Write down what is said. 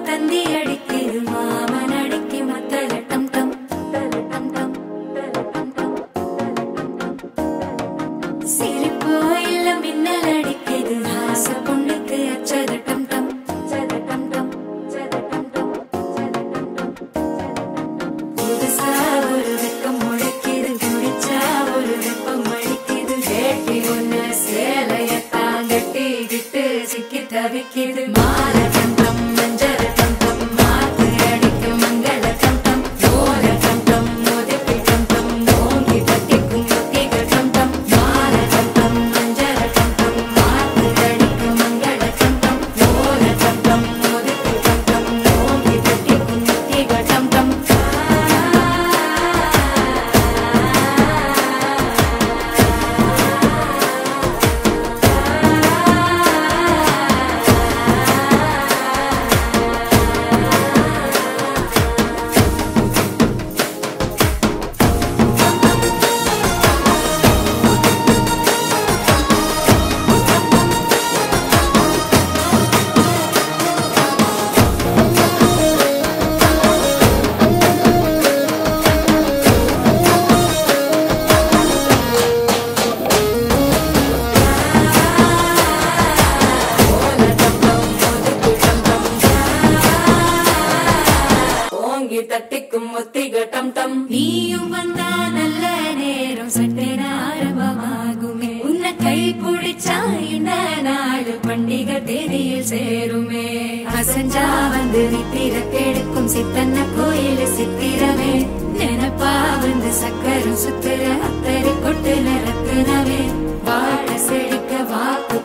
தந்தி அடிக்குது மாமன் அடிக்கு மத்தல டம் டம் தல டம் டம் தல டம் டம் சிரிப்போ இல்ல மின்னல் அடிக்குது ஆச பொண்ணுக்கு அச்சத டம் டம் சத டம் டம் சத டம் டம் சத டம் டம் புதுசா ஒரு வெக்கம் முளைக்குது குடிச்சா ஒரு வெப்பம் அடிக்குது வேட்டி ஒண்ணு சேலையத்தான் கட்டிக்கிட்டு சிக்கி தவிக்குது மால கண்டம் மஞ்சள் கண்டம் மாத்து அடிக்கு மங்கள கண்டம் ஓர கண்டம் முதுக்கு கண்டம் ஓங்கி தட்டிக்கும் முத்திக கண்டம் மால கண்டம் மஞ்சள் கண்டம் மாத்து அடிக்கு மங்கள கண்டம் ஓர கண்டம் முதுக்கு கண்டம் ஓங்கி தட்டிக்கும் முத்திக கண்டம் ஓங்கி தட்டிக்கும் முத்திக டம் டம் நீயும் வந்தா நல்ல நேரம் சட்டென ஆரம்பமாகுமே உன்னை கை பிடிச்சா இந்த நாடு பண்டிகை தேதியில் சேருமே அசஞ்சா வந்து நித்திர கெடுக்கும் சித்தன்ன கோயில் சித்திரமே நினப்பா வந்து சக்கரம் சுத்துற அத்தரி கொட்டுல ரத்தினமே வாழ செழிக்க வாக்கு